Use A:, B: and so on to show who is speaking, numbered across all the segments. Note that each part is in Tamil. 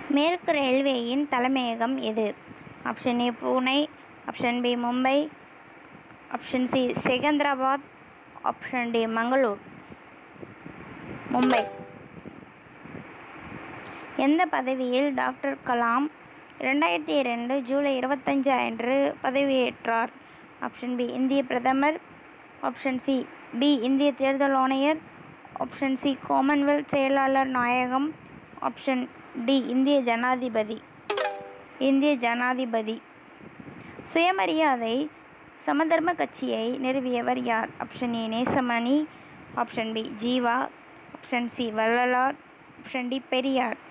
A: மேற்கு ரயில்வேயின் தலைமையகம் எது option A Pune option B Mumbai option C Secunderabad option D Mangalore Mumbai எந்த பதவியில் டாக்டர் கலாம் ரெண்டாயிரத்தி இரண்டு ஜூலை இருபத்தஞ்சு அன்று பதவியேற்றார் ஆப்ஷன் பி இந்திய பிரதமர் ஆப்ஷன் சி பி இந்திய தேர்தல் ஆணையர் ஆப்ஷன் சி காமன்வெல்த் செயலாளர் நாயகம் ஆப்ஷன் டி இந்திய ஜனாதிபதி இந்திய ஜனாதிபதி சுயமரியாதை சமதர்ம கட்சியை நிறுவியவர் யார் option A Nesamani option B Jeeva option C Vallalar option D Periyar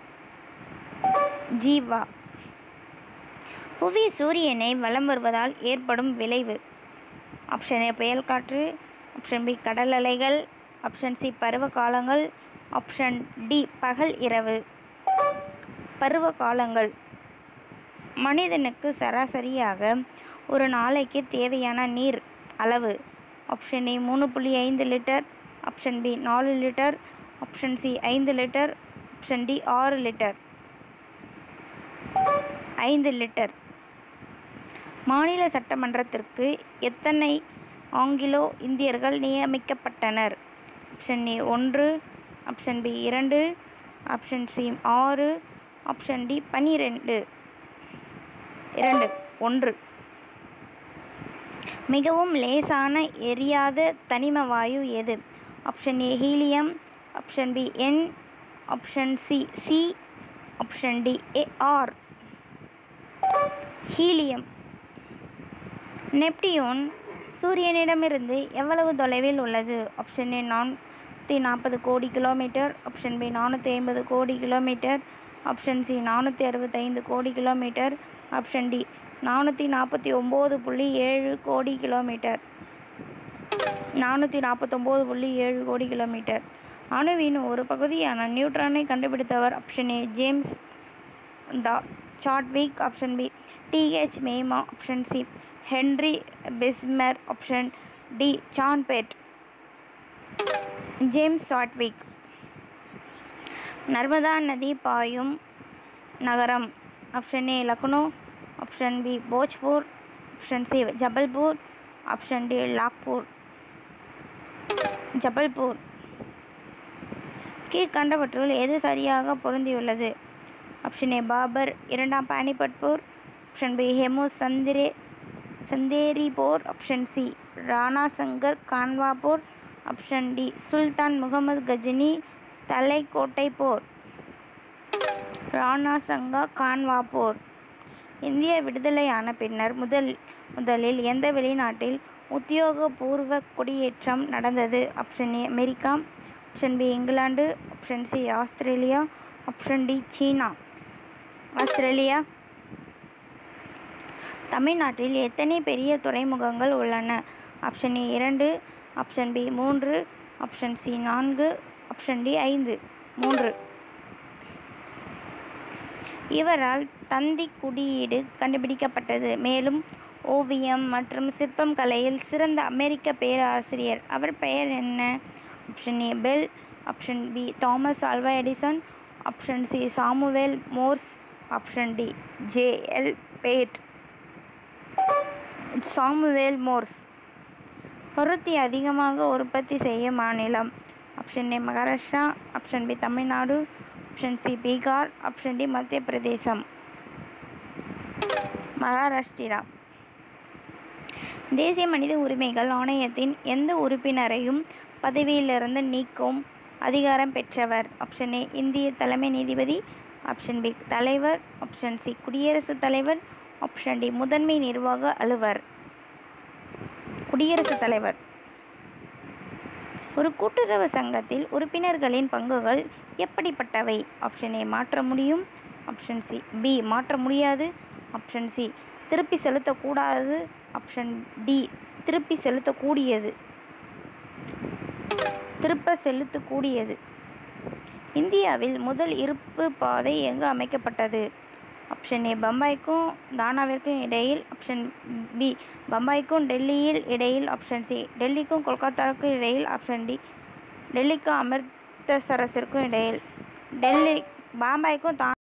A: Jeeva புவி சூரியனை வலம் வருவதால் ஏற்படும் விளைவு ஆப்ஷன் ஏ புயல் காற்று ஆப்ஷன் பி கடல் அலைகள் ஆப்ஷன் சி பருவ காலங்கள் ஆப்ஷன் டி பகல் இரவு பருவ காலங்கள் மனிதனுக்கு சராசரியாக ஒரு நாளைக்கு தேவையான நீர் அளவு ஆப்ஷன் ஏ மூணு புள்ளி ஐந்து லிட்டர் ஆப்ஷன் பி நாலு லிட்டர் ஆப்ஷன் சி ஐந்து லிட்டர் ஆப்ஷன் டி ஆறு லிட்டர் ஐந்து லிட்டர் மாநில சட்டமன்றத்திற்கு எத்தனை ஆங்கிலோ இந்தியர்கள் நியமிக்கப்பட்டனர் ஆப்ஷன் ஏ ஒன்று ஆப்ஷன் பி இரண்டு ஆப்ஷன் சி ஆறு ஆப்ஷன் டி பன்னிரெண்டு இரண்டு ஒன்று மிகவும் லேசான எரியாத தனிம வாயு எது option A helium option B N option C C option D A R helium Neptune சூரியனிடமிருந்து எவ்வளவு தொலைவில் உள்ளது ஆப்ஷன் ஏ நானூற்றி நாற்பது கோடி கிலோமீட்டர் ஆப்ஷன் பி நானூற்றி ஐம்பது கோடி கிலோமீட்டர் ஆப்ஷன் சி நானூற்றி அறுபத்தைந்து கோடி கிலோமீட்டர் ஆப்ஷன் டி நானூற்றி நாற்பத்தி ஒம்பது புள்ளி ஏழு கோடி கிலோமீட்டர் நானூற்றி நாற்பத்தொம்போது புள்ளி ஏழு கோடி கிலோமீட்டர் அணுவின் ஒரு பகுதியான நியூட்ரானை கண்டுபிடித்தவர் ஆப்ஷன் ஏ ஜேம்ஸ் டா சாட்விக் ஆப்ஷன் பி டிஹெச் மேமா option C Henry Bessemer option D John பெட் ஜேம்ஸ் சாட்விக் நர்மதா நதி பாயும் நகரம் option A Lucknow option B Bhojpur option C Jabalpur option D லாக்பூர் ஜபல்பூர் கீழ்கண்டவற்றுள் எது சரியாக பொருந்தியுள்ளது ஆப்ஷன் ஏ பாபர் இரண்டாம் பானிபட் போர் ஆப்ஷன் பி ஹெமு சந்திரே சந்தேரி போர் ஆப்ஷன் சி ராணா சங்கர் கான்வா போர் ஆப்ஷன் டி சுல்தான் முகமது கஜினி தலைக்கோட்டை போர் ராணா சங்கா கான்வா போர் இந்திய விடுதலையான பின்னர் முதல் முதலில் எந்த வெளிநாட்டில் உத்தியோகபூர்வ குடியேற்றம் நடந்தது option A America option B இங்கிலாந்து option C Australia option D சீனா ஆஸ்திரேலியா தமிழ்நாட்டில் எத்தனை பெரிய துறைமுகங்கள் உள்ளன ஆப்ஷன் ஏ இரண்டு ஆப்ஷன் பி மூன்று ஆப்ஷன் சி நான்கு ஆப்ஷன் டி ஐந்து மூன்று இவரால் தந்தி குறியீடு கண்டுபிடிக்கப்பட்டது மேலும் ஓவியம் மற்றும் சிற்பம் கலையில் சிறந்த அமெரிக்க பேராசிரியர் அவர் பெயர் என்ன option A Bell option B Thomas Alva Edison option C Samuel Morse option D J L Baird Samuel Morse பருத்தி அதிகமாக உற்பத்தி செய்யும் மாநிலம் option A Maharashtra option B Tamil Nadu option C Bihar option D Madhya Pradesh Maharashtra தேசிய மனித உரிமைகள் ஆணையத்தின் எந்த உறுப்பினரையும் பதவியிலிருந்து நீக்கும் அதிகாரம் பெற்றவர் ஆப்ஷன் ஏ இந்திய தலைமை நீதிபதி ஆப்ஷன் பி தலைவர் ஆப்ஷன் சி குடியரசுத் தலைவர் ஆப்ஷன் டி முதன்மை நிர்வாக அலுவலர் குடியரசுத் தலைவர் ஒரு கூட்டுறவு சங்கத்தில் உறுப்பினர்களின் பங்குகள் எப்படிப்பட்டவை ஆப்ஷன் ஏ மாற்ற முடியும் ஆப்ஷன் சி பி மாற்ற முடியாது ஆப்ஷன் சி திருப்பி செலுத்தக்கூடாது ஆப்ஷன் டி திருப்பி செலுத்தக்கூடியது திருப்ப செலுத்தக்கூடியது இந்தியாவில் முதல் இருப்பு பாதை எங்கு அமைக்கப்பட்டது ஆப்ஷன் ஏ பம்பாய்க்கும் தானாவிற்கும் இடையில் ஆப்ஷன் பி பம்பாய்க்கும் டெல்லியில் இடையில் ஆப்ஷன் சி டெல்லிக்கும் கொல்கத்தாவுக்கும் இடையில் ஆப்ஷன் டி டெல்லிக்கும் அமிர்தசரஸிற்கும் இடையில் டெல்லி பாம்பாய்க்கும் தா